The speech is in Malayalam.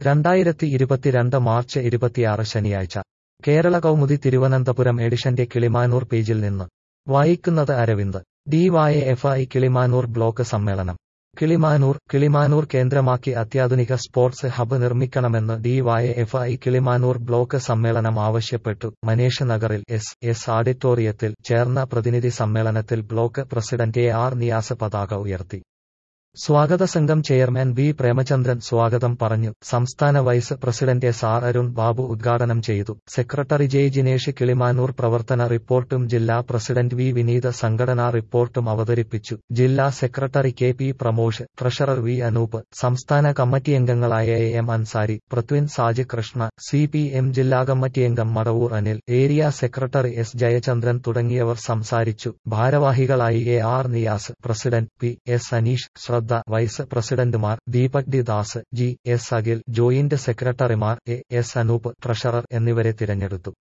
രണ്ടായിരത്തി ഇരുപത്തിരണ്ട് മാർച്ച് ഇരുപത്തിയാറ് ശനിയാഴ്ച കേരള കൗമുദി തിരുവനന്തപുരം എഡിഷന്റെ കിളിമാനൂർ പേജിൽ നിന്ന് വായിക്കുന്നത് അരവിന്ദ് ഡിവൈഎഫ്ഐ കിളിമാനൂർ ബ്ലോക്ക് സമ്മേളനം കിളിമാനൂർ കിളിമാനൂർ കേന്ദ്രമാക്കി അത്യാധുനിക സ്പോർട്സ് ഹബ്ബ് നിർമ്മിക്കണമെന്ന് ഡിവൈഎഫ്ഐ കിളിമാനൂർ ബ്ലോക്ക് സമ്മേളനം ആവശ്യപ്പെട്ടു മനേഷ് നഗറിൽ എസ് എസ് ഓഡിറ്റോറിയത്തിൽ ചേർന്ന പ്രതിനിധി സമ്മേളനത്തിൽ block president A R Niyas പതാക ഉയർത്തി സ്വാഗത സംഘം ചെയർമാൻ ബി പ്രേമചന്ദ്രൻ സ്വാഗതം പറഞ്ഞു സംസ്ഥാന vice president S R Arun Babu ഉദ്ഘാടനം ചെയ്തു സെക്രട്ടറി ജെ ജിനേഷ് കിളിമാനൂർ പ്രവർത്തന റിപ്പോർട്ടും ജില്ലാ പ്രസിഡന്റ് വി വിനീത് സംഘടനാ റിപ്പോർട്ടും അവതരിപ്പിച്ചു ജില്ലാ secretary K P Pramosh treasurer V Anoop സംസ്ഥാന കമ്മിറ്റി അംഗങ്ങളായ A M Ansari Prithvin Saj Krishna C P M ജില്ലാ കമ്മിറ്റി അംഗം Madavoor Anil area secretary S Jayachandran തുടങ്ങിയവർ സംസാരിച്ചു ഭാരവാഹികളായി A R Niyas president P S Aneesh ശ്രദ്ധ വൈസ് പ്രസിഡന്റുമാർ Deepak D Das G S Akhil joint സെക്രട്ടറിമാർ എ എസ് അനൂപ് ട്രഷറർ എന്നിവരെ തിരഞ്ഞെടുത്തു